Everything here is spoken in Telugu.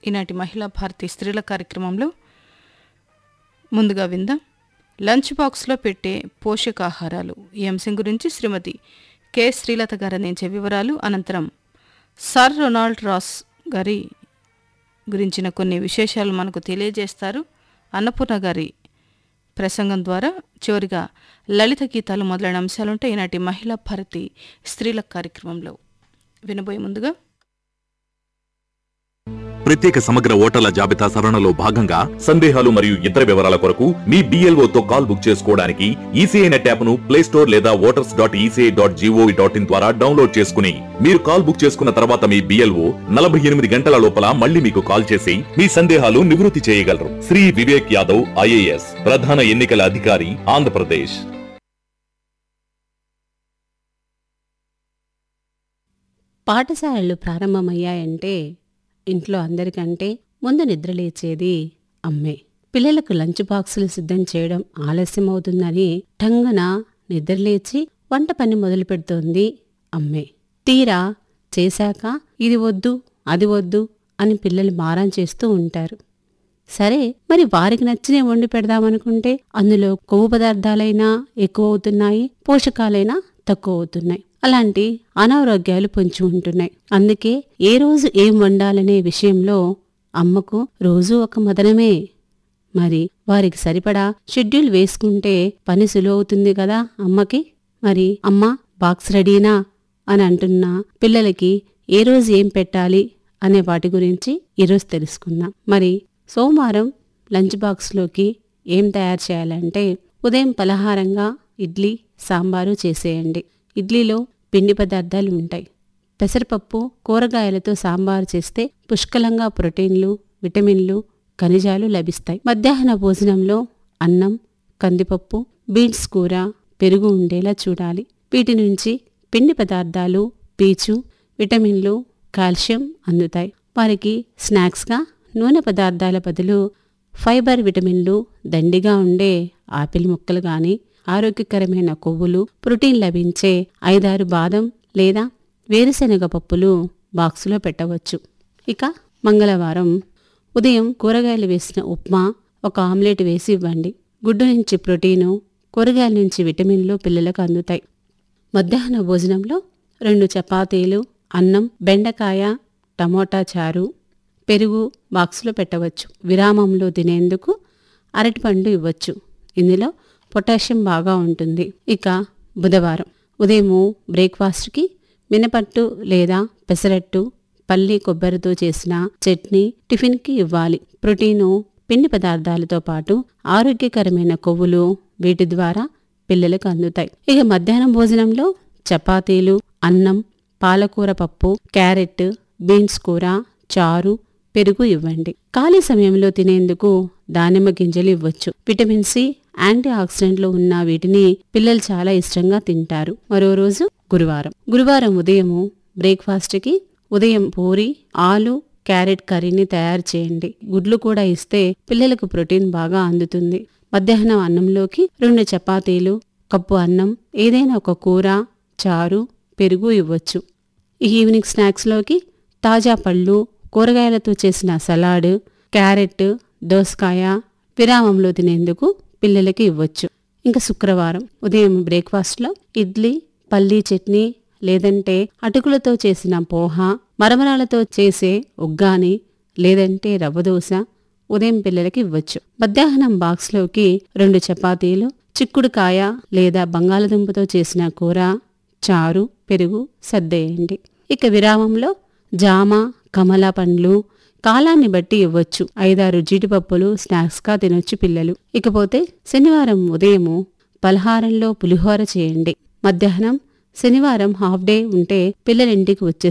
ఈనాటి మహిళా భారతి స్త్రీల కార్యక్రమంలో ముందుగా విందాం లంచ్ బాక్స్లో పెట్టే పోషకాహారాలు ఈ అంశం గురించి శ్రీమతి కె శ్రీలత గారు అందించే వివరాలు అనంతరం సర్ రొనాల్డ్ రాస్ గారి గురించిన కొన్ని విశేషాలు మనకు తెలియజేస్తారు అన్నపూర్ణ గారి ప్రసంగం ద్వారా చివరిగా లలిత గీతాలు మొదలైన అంశాలుంటాయి ఈనాటి మహిళా భారతి స్త్రీల కార్యక్రమంలో వినబోయే ముందుగా ప్రత్యేక సమగ్ర ఓటర్ల జాబితా సవరణలో భాగంగా సందేహాలు మరియు ఇతర వివరాల కొరకు మీ BLO తో కాల్ బుక్ చేసుకోవడానికి ఈసీఐ నెట్ యాప్ ను ప్లే స్టోర్ లేదా voters dot ECI dot G O V dot in ద్వారా డౌన్లోడ్ చేసుకుని మీరు కాల్ బుక్ చేసుకున్న తర్వాత మీ బిఎల్ఓ నలభై ఎనిమిది గంటల లోపల మళ్ళీ మీకు కాల్ చేసి మీ సందేహాలు నివృత్తి చేయగలరు శ్రీ వివేక్ యాదవ్ ఐఏఎస్ ప్రధాన ఎన్నికల అధికారి ఆంధ్రప్రదేశ్ పాఠశాలలు ప్రారంభమయ్యాయంటే ఇంట్లో అందరికంటే ముందు నిద్రలేచేది అమ్మే పిల్లలకు లంచ్ బాక్సులు సిద్ధం చేయడం ఆలస్యమవుతుందని టంగన నిద్రలేచి వంట పని మొదలు పెడుతోంది అమ్మే తీరా చేశాక ఇది వద్దు అది వద్దు అని పిల్లలు మారం చేస్తూ ఉంటారు సరే మరి వారికి నచ్చినే వండి పెడదామనుకుంటే అందులో కొవ్వు పదార్థాలైనా ఎక్కువ అవుతున్నాయి పోషకాలైనా తక్కువ అవుతున్నాయి అలాంటి అనారోగ్యాలు పొంచి ఉంటున్నాయి అందుకే ఏ రోజు ఏం వండాలనే విషయంలో అమ్మకు రోజూ ఒక మదనమే మరి వారికి సరిపడా షెడ్యూల్ వేసుకుంటే పని సులువవుతుంది కదా అమ్మకి మరి అమ్మ బాక్స్ రెడీనా అని అంటున్న పిల్లలకి ఏ రోజు ఏం పెట్టాలి అనే వాటి గురించి ఈరోజు తెలుసుకుందాం మరి సోమవారం లంచ్ బాక్స్లోకి ఏం తయారు చేయాలంటే ఉదయం పలహారంగా ఇడ్లీ సాంబారు చేసేయండి ఇడ్లీలో పిండి పదార్థాలు ఉంటాయి పెసరపప్పు కూరగాయలతో సాంబారు చేస్తే పుష్కలంగా ప్రోటీన్లు విటమిన్లు ఖనిజాలు లభిస్తాయి మధ్యాహ్న భోజనంలో అన్నం కందిపప్పు బీన్స్ కూర పెరుగు ఉండేలా చూడాలి వీటి నుంచి పిండి పదార్థాలు పీచు విటమిన్లు కాల్షియం అందుతాయి వారికి స్నాక్స్గా నూనె పదార్థాల బదులు ఫైబర్ విటమిన్లు దండిగా ఉండే ఆపిల్ ముక్కలు గాని ఆరోగ్యకరమైన కొవ్వులు ప్రోటీన్ లభించే ఐదారు బాదం లేదా వేరుశనగ పప్పులు బాక్సులో పెట్టవచ్చు ఇక మంగళవారం ఉదయం కూరగాయలు వేసిన ఉప్మా ఒక ఆమ్లెట్ వేసి ఇవ్వండి గుడ్డు నుంచి ప్రోటీను కూరగాయల నుంచి విటమిన్లు పిల్లలకు అందుతాయి మధ్యాహ్న భోజనంలో రెండు చపాతీలు అన్నం బెండకాయ టమోటా చారు పెరుగు బాక్సులో పెట్టవచ్చు విరామంలో తినేందుకు అరటిపండు ఇవ్వచ్చు ఇందులో పొటాషియం బాగా ఉంటుంది ఇక బుధవారం ఉదయము బ్రేక్ఫాస్ట్కి మినపట్టు లేదా పెసరట్టు పల్లి కొబ్బరితో చేసిన చట్నీ టిఫిన్కి ఇవ్వాలి ప్రోటీను పిండి పదార్థాలతో పాటు ఆరోగ్యకరమైన కొవ్వులు వీటి ద్వారా పిల్లలకు అందుతాయి ఇక మధ్యాహ్నం భోజనంలో చపాతీలు అన్నం పాలకూర పప్పు క్యారెట్ బీన్స్ కూర చారు పెరుగు ఇవ్వండి ఖాళీ సమయంలో తినేందుకు దానిమ్మ గింజలు ఇవ్వచ్చు విటమిన్ సి యాంటీ ఆక్సిడెంట్లు ఉన్న వీటిని పిల్లలు చాలా ఇష్టంగా తింటారు మరో రోజు గురువారం గురువారం ఉదయము బ్రేక్ఫాస్ట్కి ఉదయం పూరి ఆలు క్యారెట్ కర్రీని తయారు చేయండి గుడ్లు కూడా ఇస్తే పిల్లలకు ప్రోటీన్ బాగా అందుతుంది మధ్యాహ్నం అన్నంలోకి రెండు చపాతీలు కప్పు అన్నం ఏదైనా ఒక కూర చారు పెరుగు ఇవ్వచ్చు ఈ ఈవినింగ్ స్నాక్స్లోకి తాజా పళ్ళు కూరగాయలతో చేసిన సలాడ్ క్యారెట్ దోసకాయ విరామంలో తినేందుకు పిల్లలకి ఇవ్వచ్చు ఇంకా శుక్రవారం ఉదయం బ్రేక్ఫాస్ట్లో ఇడ్లీ పల్లీ చట్నీ లేదంటే అటుకులతో చేసిన పోహ మరమరాలతో చేసే ఉగ్గాని లేదంటే రవ్వ దోశ ఉదయం పిల్లలకి ఇవ్వచ్చు మధ్యాహ్నం బాక్స్లోకి రెండు చపాతీలు చిక్కుడుకాయ లేదా బంగాళదుంపతో చేసిన కూర చారు పెరుగు సర్దేయండి ఇక విరామంలో జామ కమలా పండ్లు కాలాన్ని బట్టి ఇవ్వచ్చు ఐదారు జీడిపప్పులు స్నాక్స్గా తినొచ్చు పిల్లలు ఇకపోతే శనివారం ఉదయము పలహారంలో పులిహోర చేయండి మధ్యాహ్నం శనివారం హాఫ్ డే ఉంటే పిల్లలింటికి వచ్చే